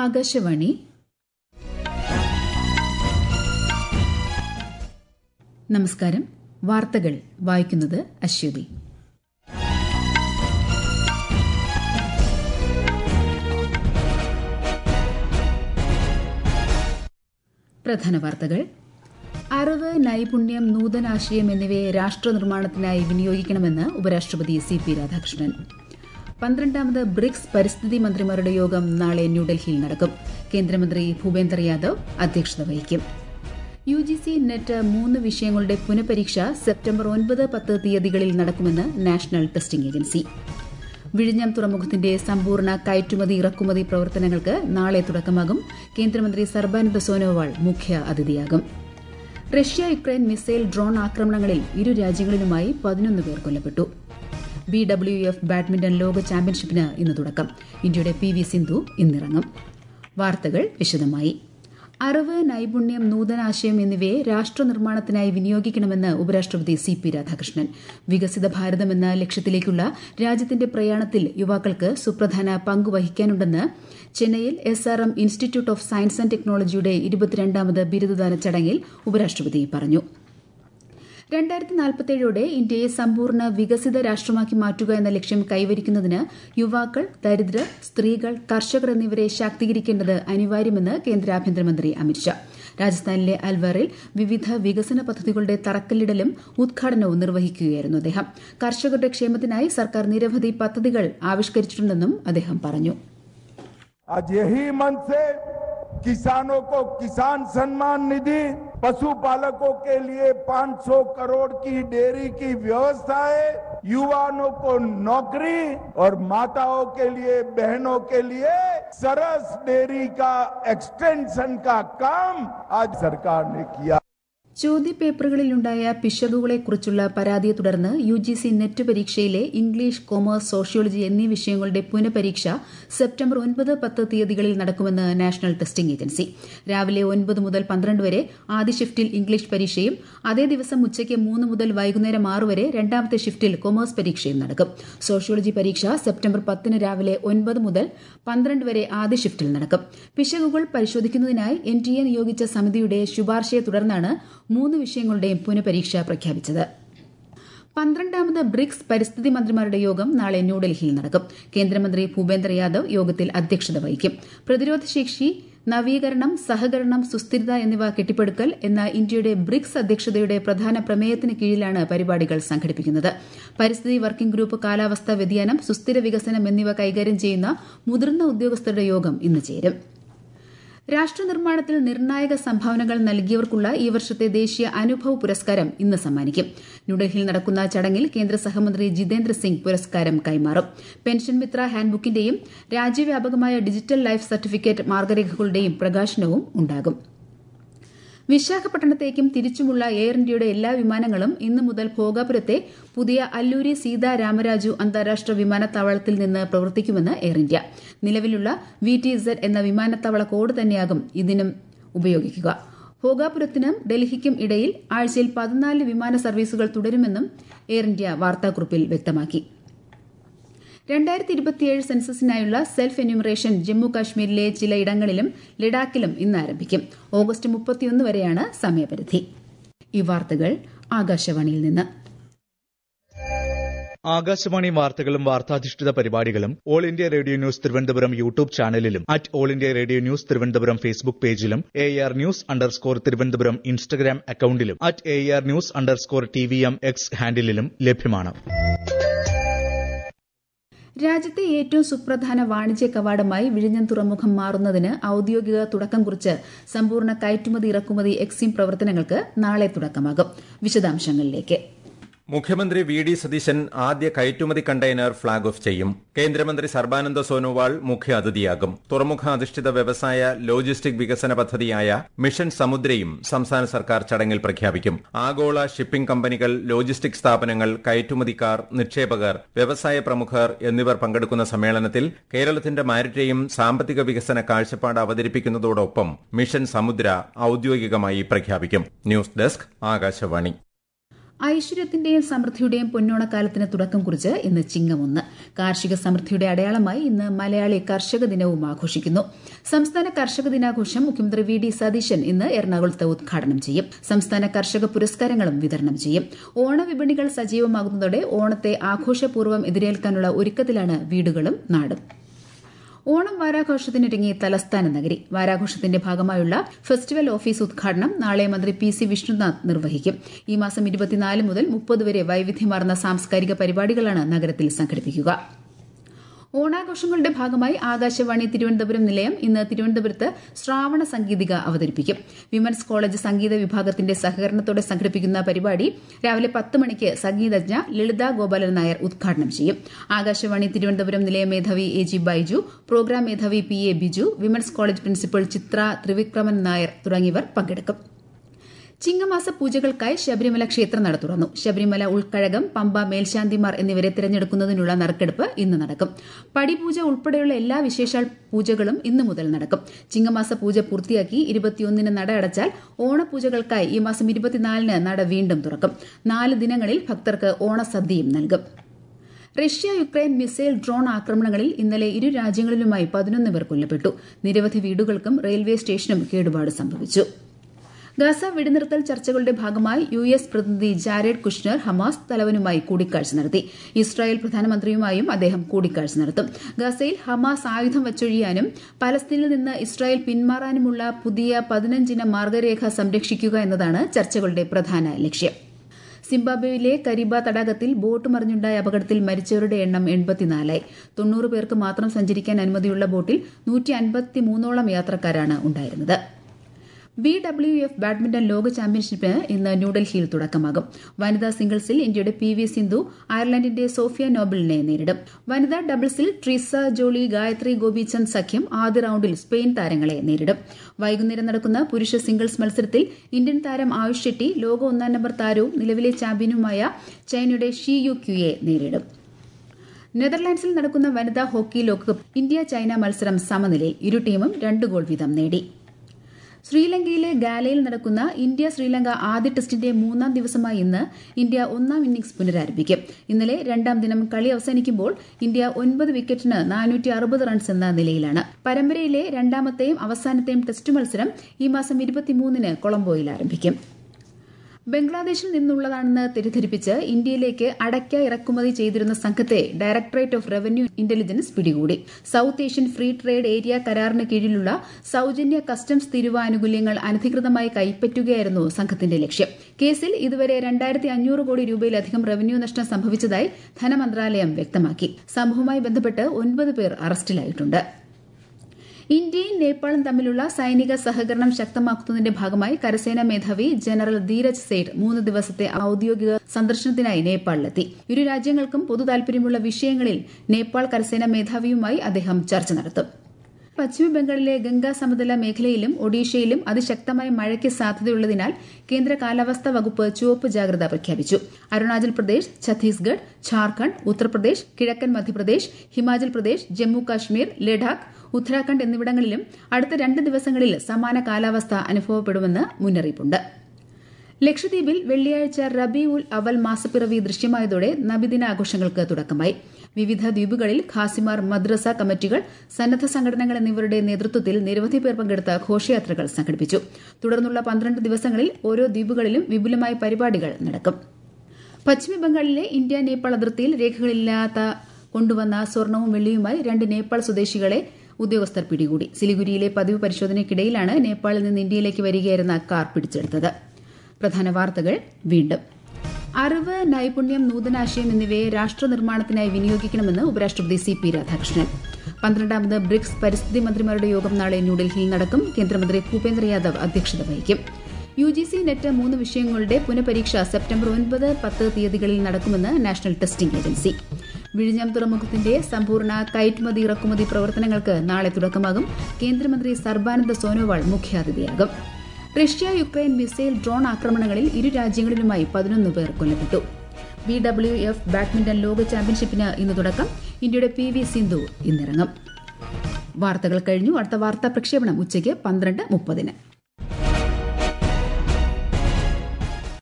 ആകാശവാണി നമസ്കാരം വാർത്തകൾ വായിക്കുന്നത് അശ്വതി പ്രധാന വാർത്തകൾ അറിവ് നൈപുണ്യം നൂതനാശയം എന്നിവയെ രാഷ്ട്ര നിർമ്മാണത്തിനായി വിനിയോഗിക്കണമെന്ന് ഉപരാഷ്ട്രപതി സി പി രാധാകൃഷ്ണൻ പന്ത്രണ്ടാമത് ബ്രിക്സ് പരിസ്ഥിതി മന്ത്രിമാരുടെ യോഗം നാളെ ന്യൂഡൽഹിയിൽ നടക്കും കേന്ദ്രമന്ത്രി ഭൂപേന്ദർ യാദവ് അധ്യക്ഷത വഹിക്കും യു ജി സി നെറ്റ് മൂന്ന് വിഷയങ്ങളുടെ പുനഃപരീക്ഷ സെപ്റ്റംബർ ഒൻപത് പത്ത് തീയതികളിൽ നടക്കുമെന്ന് നാഷണൽ ടെസ്റ്റിംഗ് ഏജൻസി വിഴിഞ്ഞം തുറമുഖത്തിന്റെ സമ്പൂർണ്ണ കയറ്റുമതി ഇറക്കുമതി പ്രവർത്തനങ്ങൾക്ക് നാളെ തുടക്കമാകും കേന്ദ്രമന്ത്രി സർബാനന്ദ സോനോവാൾ മുഖ്യ അതിഥിയാകും റഷ്യ യുക്രൈൻ മിസൈൽ ഡ്രോൺ ആക്രമണങ്ങളിൽ ഇരു രാജ്യങ്ങളിലുമായി പതിനൊന്ന് പേർ കൊല്ലപ്പെട്ടു ബി ഡബ്ല്യു എഫ് ബാഡ്മിന്റൺ ലോക ചാമ്പ്യൻഷിപ്പിന് ഇന്ന് തുടക്കം ഇന്ത്യയുടെ പി വി സിന്ധു ഇന്നിറങ്ങും വാർത്തകൾ വിശദമായി അറിവ് നൈപുണ്യം നൂതനാശയം എന്നിവയെ രാഷ്ട്ര നിർമ്മാണത്തിനായി വിനിയോഗിക്കണമെന്ന് ഉപരാഷ്ട്രപതി സി പി രാധാകൃഷ്ണൻ വികസിത ഭാരതം എന്ന ലക്ഷ്യത്തിലേക്കുള്ള രാജ്യത്തിന്റെ പ്രയാണത്തിൽ യുവാക്കൾക്ക് സുപ്രധാന പങ്ക് വഹിക്കാനുണ്ടെന്ന് ചെന്നൈയിൽ S R M institute of science and ടെക്നോളജിയുടെ ഇരുപത്തിരണ്ടാമത് ബിരുദദാന ചടങ്ങിൽ ഉപരാഷ്ട്രപതി പറഞ്ഞു രണ്ടായിരത്തി നാൽപ്പത്തേഴോടെ ഇന്ത്യയെ സമ്പൂർണ്ണ വികസിത രാഷ്ട്രമാക്കി മാറ്റുക എന്ന ലക്ഷ്യം കൈവരിക്കുന്നതിന് യുവാക്കൾ ദരിദ്രർ സ്ത്രീകൾ കർഷകർ എന്നിവരെ ശാക്തീകരിക്കേണ്ടത് അനിവാര്യമെന്ന് കേന്ദ്ര ആഭ്യന്തരമന്ത്രി അമിത്ഷാ രാജസ്ഥാനിലെ അൽവറിൽ വിവിധ വികസന പദ്ധതികളുടെ തറക്കല്ലിടലും ഉദ്ഘാടനവും നിർവഹിക്കുകയായിരുന്നു അദ്ദേഹം കർഷകരുടെ ക്ഷേമത്തിനായി സർക്കാർ നിരവധി പദ്ധതികൾ ആവിഷ്കരിച്ചിട്ടുണ്ടെന്നും അദ്ദേഹം പറഞ്ഞു आज यही मन से किसानों को किसान सम्मान निधि पशुपालकों के लिए 500 करोड़ की डेयरी की व्यवस्था है युवाओं को नौकरी और माताओं के लिए बहनों के लिए सरस डेयरी का एक्सटेंशन का काम आज सरकार ने किया ചോദ്യപേപ്പറുകളിലുണ്ടായ പിശകുകളെക്കുറിച്ചുള്ള പരാതിയെ തുടർന്ന് യു ജി സി നെറ്റ് പരീക്ഷയിലെ ഇംഗ്ലീഷ് കൊമേഴ്സ് സോഷ്യോളജി എന്നീ വിഷയങ്ങളുടെ പുനഃപരീക്ഷ സെപ്റ്റംബർ ഒൻപത് പത്ത് തീയതികളിൽ നടക്കുമെന്ന് നാഷണൽ ടെസ്റ്റിംഗ് ഏജൻസി രാവിലെ ഒൻപത് മുതൽ പന്ത്രണ്ട് വരെ ആദ്യ ഷിഫ്റ്റിൽ ഇംഗ്ലീഷ് പരീക്ഷയും അതേ ദിവസം ഉച്ചയ്ക്ക് മൂന്ന് മുതൽ വൈകുന്നേരം ആറ് വരെ രണ്ടാമത്തെ ഷിഫ്റ്റിൽ കൊമേഴ്സ് പരീക്ഷയും നടക്കും സോഷ്യോളജി പരീക്ഷ സെപ്റ്റംബർ പത്തിന് രാവിലെ ഒൻപത് മുതൽ പന്ത്രണ്ട് വരെ ആദ്യ ഷിഫ്റ്റിൽ നടക്കും പിശകുകൾ പരിശോധിക്കുന്നതിനായി എൻ ടി എ നിയോഗിച്ച സമിതിയുടെ ശുപാർശയെ തുടർന്നാണ് മൂന്ന് വിഷയങ്ങളുടെയും പുനഃപരീക്ഷ പ്രഖ്യാപിച്ചത് പന്ത്രണ്ടാമത് ബ്രിക്സ് പരിസ്ഥിതി മന്ത്രിമാരുടെ യോഗം നാളെ ന്യൂഡൽഹിയിൽ നടക്കും കേന്ദ്രമന്ത്രി ഭൂപേന്ദർ യാദവ് യോഗത്തിൽ അധ്യക്ഷത വഹിക്കും പ്രതിരോധശേഷി നവീകരണം സഹകരണം സുസ്ഥിരത എന്നിവ കെട്ടിപ്പടുക്കൽ എന്ന ഇന്ത്യയുടെ ബ്രിക്സ് അധ്യക്ഷതയുടെ പ്രധാന പ്രമേയത്തിന് കീഴിലാണ് പരിപാടികൾ സംഘടിപ്പിക്കുന്നത് പരിസ്ഥിതി വർക്കിംഗ് ഗ്രൂപ്പ് കാലാവസ്ഥാ വ്യതിയാനം സുസ്ഥിര വികസനം എന്നിവ കൈകാര്യം ചെയ്യുന്ന മുതിർന്ന ഉദ്യോഗസ്ഥരുടെ യോഗം ഇന്ന് ചേരും രാഷ്ട്രനിർമ്മാണത്തിൽ നിർണായക സംഭാവനകൾ നൽകിയവർക്കുള്ള ഈ വർഷത്തെ ദേശീയ അനുഭവ് പുരസ്കാരം ഇന്ന് സമ്മാനിക്കും ന്യൂഡൽഹിയിൽ നടക്കുന്ന ചടങ്ങിൽ കേന്ദ്ര സഹമന്ത്രി ജിതേന്ദ്ര സിംഗ് പുരസ്കാരം കൈമാറും പെൻഷൻ മിത്ര ഹാൻഡ്ബുക്കിന്റെയും രാജ്യവ്യാപകമായ ഡിജിറ്റൽ ലൈഫ് സർട്ടിഫിക്കറ്റ് മാർഗരേഖകളുടെയും പ്രകാശനവും ഉണ്ടാകും വിശാഖപട്ടണത്തേക്കും തിരിച്ചുമുള്ള എയർ ഇന്ത്യയുടെ എല്ലാ വിമാനങ്ങളും ഇന്നു മുതൽ ഭോഗാപുരത്തെ പുതിയ അല്ലൂരി സീതാ രാമരാജു അന്താരാഷ്ട്ര വിമാനത്താവളത്തിൽ നിന്ന് പ്രവർത്തിക്കുമെന്ന് എയർ ഇന്ത്യ നിലവിലുള്ള വി ടി സെഡ് എന്ന വിമാനത്താവള കോഡ് തന്നെയാകും ഇതിനും ഉപയോഗിക്കുക ഭോഗാപുരത്തിനും ഡൽഹിക്കും ഇടയിൽ ആഴ്ചയിൽ പതിനാല് വിമാന സർവീസുകൾ തുടരുമെന്നും എയർ ഇന്ത്യ വാർത്താക്കുറിപ്പിൽ വ്യക്തമാക്കി രണ്ടായിരത്തി ഇരുപത്തിയേഴ് സെൻസസിനായുള്ള സെൽഫ് എന്യൂമറേഷൻ ജമ്മു കാശ്മീരിലെ ചിലയിടങ്ങളിലും ലഡാക്കിലും ഇന്ന് ആരംഭിക്കും ഓഗസ്റ്റ് മുപ്പത്തിയൊന്ന് വരെയാണ് സമയപരിധി ഈ വാർത്തകൾ ആകാശവാണിയിൽ നിന്ന് ആകാശവാണി വാർത്തകളും വാർത്താധിഷ്ഠിത പരിപാടികളും All India Radio news Thiruvananthapuram YouTube ചാനലിലും at All India Radio news Thiruvananthapuram Facebook പേജിലും A R news underscore Thiruvananthapuram Instagram അക്കൌണ്ടിലും at A R news underscore T V M X ഹാൻഡിലും ലഭ്യമാണ് രാജ്യത്തെ ഏറ്റവും സുപ്രധാന വാണിജ്യ കവാടമായി വിഴിഞ്ഞം തുറമുഖം മാറുന്നതിന് ഔദ്യോഗിക തുടക്കം കുറിച്ച് സമ്പൂർണ്ണ കയറ്റുമതി ഇറക്കുമതി എക്സിം പ്രവർത്തനങ്ങൾക്ക് നാളെ തുടക്കമാകും വിശദാംശങ്ങളിലേക്ക് മുഖ്യമന്ത്രി വി ഡി സതീശൻ ആദ്യ കയറ്റുമതി കണ്ടെയ്നർ ഫ്ളാഗ് ഓഫ് ചെയ്യും കേന്ദ്രമന്ത്രി സർബാനന്ദ സോനോവാൾ മുഖ്യ അതിഥിയാകും തുറമുഖ അധിഷ്ഠിത വ്യവസായ ലോജിസ്റ്റിക് വികസന പദ്ധതിയായ മിഷൻ സമുദ്രയും സംസ്ഥാന സർക്കാർ ചടങ്ങിൽ പ്രഖ്യാപിക്കും ആഗോള ഷിപ്പിംഗ് കമ്പനികൾ ലോജിസ്റ്റിക് സ്ഥാപനങ്ങൾ കയറ്റുമതിക്കാർ നിക്ഷേപകർ വ്യവസായ പ്രമുഖർ എന്നിവർ പങ്കെടുക്കുന്ന സമ്മേളനത്തിൽ കേരളത്തിന്റെ മാരിടൈം സാമ്പത്തിക വികസന കാഴ്ചപ്പാട് അവതരിപ്പിക്കുന്നതോടൊപ്പം മിഷൻ സമുദ്ര ഔദ്യോഗികമായി പ്രഖ്യാപിക്കും ന്യൂസ് ഡെസ്ക് ആകാശവാണി ഐശ്വര്യത്തിന്റെയും സമൃദ്ധിയുടെയും പൊന്നോണക്കാലത്തിന് തുടക്കം കുറിച്ച് ഇന്ന് ചിങ്ങമൊന്ന് കാർഷിക സമൃദ്ധിയുടെ അടയാളമായി ഇന്ന് മലയാളി കർഷക ദിനവും ആഘോഷിക്കുന്നു സംസ്ഥാന കർഷക ദിനാഘോഷം മുഖ്യമന്ത്രി വി ഡി സതീശൻ ഇന്ന് എറണാകുളത്ത് ഉദ്ഘാടനം ചെയ്യും സംസ്ഥാന കർഷക പുരസ്കാരങ്ങളും വിതരണം ചെയ്യും ഓണവിപണികൾ സജീവമാകുന്നതോടെ ഓണത്തെ ആഘോഷപൂർവ്വം എതിരേൽക്കാനുള്ള ഒരുക്കത്തിലാണ് വീടുകളും നാടും ഓണം വാരാഘോഷത്തിനൊരുങ്ങി തലസ്ഥാന നഗരി വാരാഘോഷത്തിന്റെ ഭാഗമായുള്ള ഫെസ്റ്റിവൽ ഓഫീസ് ഉദ്ഘാടനം നാളെ മന്ത്രി പി സി വിഷ്ണുനാഥ് നിർവഹിക്കും ഈ മാസം ഇരുപത്തിനാല് മുതൽ മുപ്പത് വരെ വൈവിധ്യമാർന്ന സാംസ്കാരിക പരിപാടികളാണ് നഗരത്തിൽ സംഘടിപ്പിക്കുക ഓണാഘോഷങ്ങളുടെ ഭാഗമായി ആകാശവാണി തിരുവനന്തപുരം നിലയം ഇന്ന് തിരുവനന്തപുരത്ത് ശ്രാവണ സംഗീതിക അവതരിപ്പിക്കും വിമൻസ് കോളേജ് സംഗീത വിഭാഗത്തിന്റെ സഹകരണത്തോടെ സംഘടിപ്പിക്കുന്ന പരിപാടി രാവിലെ പത്ത് മണിക്ക് സംഗീതജ്ഞ ലളിത ഗോപാലൻ നായർ ഉദ്ഘാടനം ചെയ്യും ആകാശവാണി തിരുവനന്തപുരം നിലയ മേധാവി എ ജി ബൈജു പ്രോഗ്രാം മേധാവി P A Biju women's college principal Chithra Thrivikraman Nair തുടങ്ങിയവർ പങ്കെടുക്കും ചിങ്ങമാസ പൂജകൾക്കായി ശബരിമല ക്ഷേത്രം നട തുറന്നു ശബരിമല ഉൾക്കഴകം പമ്പ മേൽശാന്തിമാർ എന്നിവരെ തിരഞ്ഞെടുക്കുന്നതിനുള്ള നറുക്കെടുപ്പ് ഇന്ന് നടക്കും പടിപൂജ ഉൾപ്പെടെയുള്ള എല്ലാ വിശേഷാൽ പൂജകളും ഇന്നു മുതൽ നടക്കും ചിങ്ങമാസ പൂജ പൂർത്തിയാക്കി ഇരുപത്തിയൊന്നിന് നട അടച്ചാൽ ഓണപൂജകൾക്കായി ഈ മാസം ഇരുപത്തിനാലിന് നട വീണ്ടും തുറക്കും നാല് ദിനങ്ങളിൽ ഭക്തർക്ക് ഓണസദ്യയും നൽകും റഷ്യ യുക്രൈൻ മിസൈൽ ഡ്രോൺ ആക്രമണങ്ങളിൽ ഇന്നലെ ഇരു രാജ്യങ്ങളിലുമായി പതിനൊന്ന് പേർ കൊല്ലപ്പെട്ടു നിരവധി വീടുകൾക്കും റെയിൽവേ സ്റ്റേഷനും കേടുപാട് സംഭവിച്ചു ഗാസ വെടിനിർത്തൽ ചർച്ചകളുടെ ഭാഗമായി യു എസ് പ്രതിനിധി ജാരേഡ് കുഷ്നർ ഹമാസ് തലവനുമായി കൂടിക്കാഴ്ച നടത്തി ഇസ്രായേൽ പ്രധാനമന്ത്രിയുമായും അദ്ദേഹം കൂടിക്കാഴ്ച നടത്തും ഗാസയിൽ ഹമാസ് ആയുധം വച്ചൊഴിയാനും പലസ്തീനിൽ നിന്ന് ഇസ്രായേൽ പിന്മാറാനുമുള്ള പുതിയ പതിനഞ്ചിന മാർഗരേഖ സംരക്ഷിക്കുക എന്നതാണ് ചർച്ചകളുടെ പ്രധാന ലക്ഷ്യം സിംബാബ്വേയിലെ കരീബ തടാകത്തിൽ ബോട്ട് മറിഞ്ഞുണ്ടായ അപകടത്തിൽ മരിച്ചവരുടെ എണ്ണം എൺപത്തിനാലായി തൊണ്ണൂറ് പേർക്ക് മാത്രം സഞ്ചരിക്കാൻ അനുമതിയുള്ള ബോട്ടിൽ നൂറ്റി അൻപത്തിമൂന്നോളം യാത്രക്കാരാണ് ഉണ്ടായിരുന്നത് ബി ഡബ്ല്യു എഫ് ബാഡ്മിന്റൺ ലോക ചാമ്പ്യൻഷിപ്പിന് ഇന്ന് ന്യൂഡൽഹിയിൽ തുടക്കമാകും വനിതാ സിംഗിൾസിൽ ഇന്ത്യയുടെ പി വി സിന്ധു അയർലൻഡിന്റെ സോഫിയ നോബലിനെ നേരിടും വനിതാ ഡബിൾസിൽ ട്രീസ ജോളി ഗായത്രി ഗോപിചന്ദ് സഖ്യം ആദ്യ റൌണ്ടിൽ സ്പെയിൻ താരങ്ങളെ നേരിടും വൈകുന്നേരം നടക്കുന്ന പുരുഷ സിംഗിൾസ് മത്സരത്തിൽ ഇന്ത്യൻ താരം ആയുഷ് ഷെട്ടി ലോക ഒന്നാം നമ്പർ താരവും നിലവിലെ ചാമ്പ്യനുമായ ചൈനയുടെ ഷി യു ക്യുയെ നേരിടും നെതർലാൻഡ്സിൽ നടക്കുന്ന വനിതാ ഹോക്കി ലോകകപ്പ് ഇന്ത്യ ചൈന മത്സരം സമനിലയിൽ ഇരു ടീമും രണ്ട് ഗോൾ വീതം നേടി ശ്രീലങ്കയിലെ ഗാലയിൽ നടക്കുന്ന ഇന്ത്യ ശ്രീലങ്ക ആദ്യ ടെസ്റ്റിന്റെ മൂന്നാം ദിവസമായ ഇന്ന് ഇന്ത്യ ഒന്നാം ഇന്നിംഗ്സ് പുനരാരംഭിക്കും ഇന്നലെ രണ്ടാം ദിനം കളി അവസാനിക്കുമ്പോൾ ഇന്ത്യ ഒൻപത് വിക്കറ്റിന് നാനൂറ്റി അറുപത് റൺസ് എന്ന നിലയിലാണ് പരമ്പരയിലെ രണ്ടാമത്തെയും അവസാനത്തെയും ടെസ്റ്റ് മത്സരം ഈ മാസം ഇരുപത്തിമൂന്നിന് കൊളംബോയിൽ ആരംഭിക്കും ബംഗ്ലാദേശിൽ നിന്നുള്ളതാണെന്ന് തെറ്റിദ്ധരിപ്പിച്ച് ഇന്ത്യയിലേക്ക് അടയ്ക്ക ഇറക്കുമതി ചെയ്തിരുന്ന സംഘത്തെ ഡയറക്ടറേറ്റ് ഓഫ് റവന്യൂ ഇന്റലിജൻസ് പിടികൂടി South Asian free trade area കരാറിന് കീഴിലുള്ള സൌജന്യ കസ്റ്റംസ് തീരുവാനുകൂല്യങ്ങൾ അനധികൃതമായി കൈപ്പറ്റുകയായിരുന്നു സംഘത്തിന്റെ ലക്ഷ്യം കേസിൽ ഇതുവരെ രണ്ടായിരത്തി അഞ്ഞൂറ് കോടി രൂപയിലധികം റവന്യൂ നഷ്ടം സംഭവിച്ചതായി ധനമന്ത്രാലയം വ്യക്തമാക്കി സംഭവവുമായി ബന്ധപ്പെട്ട് ഒൻപത് പേർ അറസ്റ്റിലായിട്ടുണ്ട് ഇന്ത്യയും നേപ്പാളും തമ്മിലുള്ള സൈനിക സഹകരണം ശക്തമാക്കുന്നതിന്റെ ഭാഗമായി കരസേനാ മേധാവി ജനറൽ ധീരജ് സേഠ് മൂന്ന് ദിവസത്തെ ഔദ്യോഗിക സന്ദർശനത്തിനായി നേപ്പാളിലെത്തി ഇരു രാജ്യങ്ങൾക്കും പൊതു താൽപര്യമുള്ള വിഷയങ്ങളിൽ നേപ്പാൾ കരസേനാ മേധാവിയുമായി അദ്ദേഹം ചർച്ച നടത്തും പശ്ചിമബംഗാളിലെ ഗംഗാ സമതല മേഖലയിലും ഒഡീഷയിലും അതിശക്തമായ മഴയ്ക്ക് സാധ്യതയുള്ളതിനാൽ കേന്ദ്ര കാലാവസ്ഥാ വകുപ്പ് ചുവപ്പ് ജാഗ്രത പ്രഖ്യാപിച്ചു അരുണാചൽ പ്രദേശ് ഛത്തീസ്ഗഡ് ഝാർഖണ്ഡ് ഉത്തർപ്രദേശ് കിഴക്കൻ മധ്യപ്രദേശ് ഹിമാചൽ പ്രദേശ് ജമ്മു കാശ്മീർ ലഡാക്ക് ഉത്തരാഖണ്ഡ് എന്നിവിടങ്ങളിലും അടുത്ത രണ്ട് ദിവസങ്ങളിൽ സമാന കാലാവസ്ഥ അനുഭവപ്പെടുമെന്ന് മുന്നറിയിപ്പുണ്ട് ലക്ഷദ്വീപിൽ വെള്ളിയാഴ്ച റബി ഉൽ അവൽ മാസപ്പിറവി ദൃശ്യമായതോടെ നബിദിനാഘോഷങ്ങൾക്ക് തുടക്കമായി വിവിധ ദ്വീപുകളിൽ ഖാസിമാർ മദ്രസ കമ്മിറ്റികൾ സന്നദ്ധ സംഘടനകൾ എന്നിവരുടെ നേതൃത്വത്തിൽ നിരവധി പേർ പങ്കെടുത്ത ഘോഷയാത്രകൾ സംഘടിപ്പിച്ചു തുടർന്നുള്ള പന്ത്രണ്ട് ദിവസങ്ങളിൽ ഓരോ ദ്വീപുകളിലും വിപുലമായ പരിപാടികൾ നടക്കും പശ്ചിമബംഗാളിലെ ഇന്ത്യ നേപ്പാൾ അതിർത്തിയിൽ രേഖകളില്ലാത്ത കൊണ്ടുവന്ന സ്വർണവും വെള്ളിയുമായി രണ്ട് നേപ്പാൾ സ്വദേശികളെ ഉദ്യോഗസ്ഥർ പിടികൂടി സിലിഗുരിയിലെ പതിവ് പരിശോധനയ്ക്കിടയിലാണ് നേപ്പാളിൽ നിന്ന് ഇന്ത്യയിലേക്ക് വരികയായിരുന്ന കാർ പിടിച്ചെടുത്തത് പ്രധാന വാർത്തകൾ വീണ്ടും അറിവ് നൈപുണ്യം നൂതനാശയം എന്നിവയെ രാഷ്ട്ര നിർമ്മാണത്തിനായി വിനിയോഗിക്കണമെന്ന് ഉപരാഷ്ട്രപതി സി പി രാധാകൃഷ്ണൻ പന്ത്രണ്ടാമത് ബ്രിക്സ് പരിസ്ഥിതി മന്ത്രിമാരുടെ യോഗം നാളെ ന്യൂഡൽഹിയിൽ നടക്കും കേന്ദ്രമന്ത്രി ഭൂപേന്ദ്ര യാദവ് അധ്യക്ഷത വഹിക്കും യു ജി സി നെറ്റ് മൂന്ന് വിഷയങ്ങളുടെ പുനഃപരീക്ഷ സെപ്റ്റംബർ ഒൻപത് പത്ത് തീയതികളിൽ നടക്കുമെന്ന് നാഷണൽ ടെസ്റ്റിംഗ് ഏജൻസി വിഴിഞ്ഞം തുറമുഖത്തിന്റെ സമ്പൂർണ്ണ കയറ്റുമതി ഇറക്കുമതി പ്രവർത്തനങ്ങൾക്ക് നാളെ തുടക്കമാകും കേന്ദ്രമന്ത്രി സർബാനന്ദ സോനോവാൾ മുഖ്യാതിഥിയാകും റഷ്യ യുക്രൈൻ മിസൈൽ ഡ്രോൺ ആക്രമണങ്ങളിൽ ഇരു രാജ്യങ്ങളിലുമായി പതിനൊന്ന് പേർ കൊല്ലപ്പെട്ടു ബി ഡബ്ല്യു എഫ് ബാഡ്മിന്റൺ ലോക ചാമ്പ്യൻഷിപ്പിന് ഇന്ന് തുടക്കം ഇന്ത്യയുടെ പി വി സിന്ധു ഇന്നിറങ്ങും വാർത്തകൾ കഴിഞ്ഞു അടുത്ത വാർത്താ പ്രക്ഷേപണം ഉച്ചയ്ക്ക് പന്ത്രണ്ട് മുപ്പതിന്